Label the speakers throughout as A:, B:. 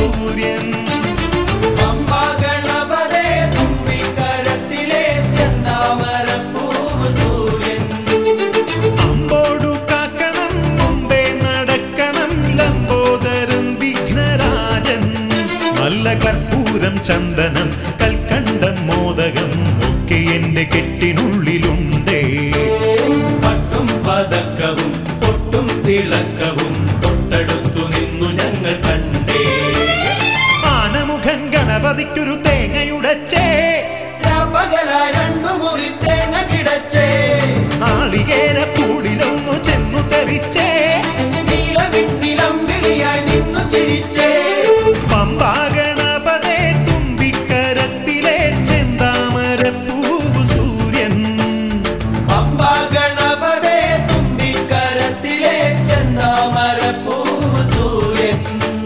A: സൂര്യൻ
B: പമ്പാ ഗണപതേ തുമ്പിക്കരത്തിലെ ചെന്താമരപ്പൂവ് സൂര്യൻ
A: അമ്പോടു കാക്കണം മുമ്പേ നടക്കണം ലംബോദരൻ വിഘ്നരാജൻ നല്ല കർപ്പൂരം ചന്ദനം കൽക്കണ്ടം മോദകം ഒക്കെ എന്റെ കെട്ടിനുള്ളിലുണ്ടേ
B: പട്ടും പതക്കവും പൊട്ടും തിളക്കവും തൊട്ടടുത്തു നിന്നു ഞങ്ങൾ കണ്ടേ
A: ആനമുഖൻ ഗണപതിക്കൊരു തേങ്ങയുടച്ചേ
B: രാപ്പകലായി രണ്ടു മുറി തേങ്ങ കിടച്ചേ
A: നാളികേര പൂടിലൊന്നു ചെന്നു തെറിച്ചേ
B: നീലവിണ്ണിലമ്പിളിയായി നിന്നു ചിരിച്ചേ
A: പമ്പാ ഗണപതേ തുമ്പിക്കരത്തിലെ ചെന്താമരപ്പൂവ് സൂര്യൻ
B: പമ്പാ ഗണപതേ തുമ്പിക്കരത്തിലെ ചെന്താമരപ്പൂവ് സൂര്യൻ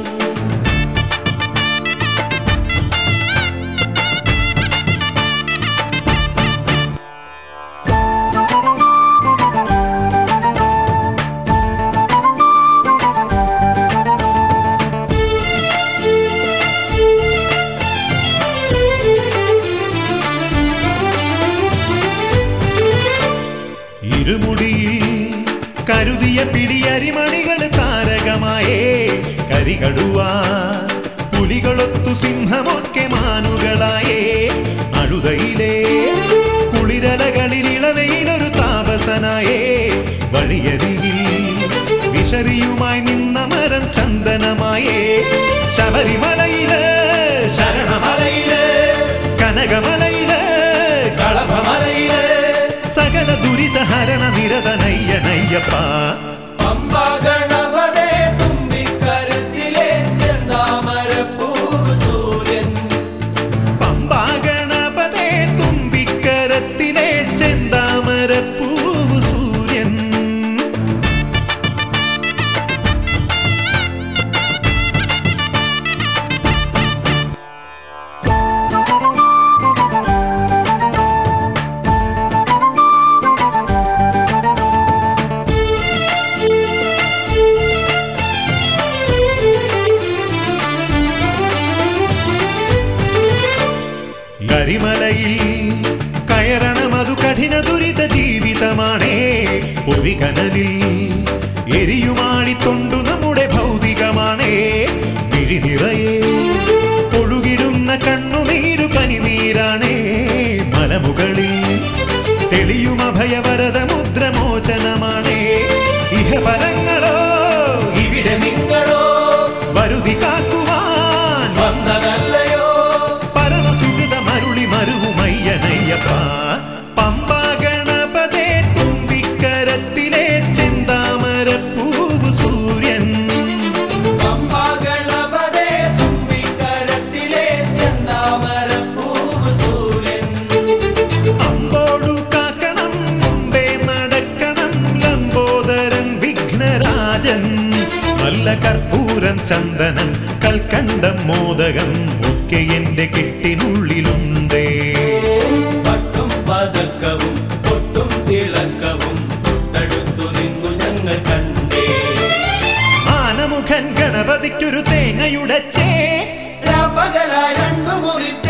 A: ഇരുമുടിയിൽ കരുതിയ പിടിയരിമണികൾ താരകമായേ കരികടുവ പുലികളൊത്തു സിംഹമൊക്കെ മാനുകളായേ അഴുതയിലെ കുളിരലകളിൽ ഇളവയിലൊരു താപസനായേ വഴിയരികിൽ വിശറിയുമായി നിന്ന മരം ചന്ദനമായേ ശബരിമലയില് ശരണമലയില് കനകമലയില്
B: കളഭമലയില്
A: സകല ദുരിതഹരണ നിരതനയ്യനയ്യപ്പ
B: പമ്പാ ഗണപതേ തുമ്പിക്കരത്തിലെ ചെന്താമരപ്പൂവ് സൂര്യൻ
A: പമ്പാ ഗണപതേ തുമ്പിക്കരത്തിലെ ചെന്താമരപ്പൂവ് സൂര്യൻ കരിമലയിൽ കയറണം അതു കഠിന ദുരിത ജീവിതമാണേ പൊരികനലിൽ എരിയുമാണി തൊണ്ടു നമ്മുടെ ഭൗതികമാണേ മിഴി നിറയെ ഒഴുകിടുന്ന കണ്ണുനീരു പനിനീരാണേ മലമുകളിൽ തെളിയും അഭയവരത മുദ്രമോചനമാണേ ഇഹപരങ്ങളോ
B: ഇവിടെ നിങ്ങളോ
A: വരുതി കാക്കുവാൻ
B: വന്നതല്ലയോ
A: പരമസുഹൃതമരുളി മരുവുമയ്യനയ്യപ്പ പമ്പാ ഗണപതേ തുമ്പിക്കരത്തിലെ ചെന്താമരപ്പൂവ് സൂര്യൻ
B: പമ്പാ ഗണപതേ തുമ്പിക്കരത്തിലെ ചെന്താമരപ്പൂവ് സൂര്യൻ
A: അമ്പോടു കാക്കണം മുമ്പേ നടക്കണം ലംബോദരൻ വിഘ്നരാജൻ നല്ല കർപ്പൂരം ചന്ദനം കൽക്കണ്ടം മോദകം ഒക്കെ എന്റെ കെട്ടിനുള്ളിലുണ്ടേ
B: പട്ടും പതക്കവും പൊട്ടും തിളക്കവും തൊട്ടടുത്തു നിന്നു ഞങ്ങൾ കണ്ടേ
A: ആനമുഖൻ ഗണപതിക്കൊരു തേങ്ങയുടച്ചേ
B: രാപ്പകലായി രണ്ടു മുറി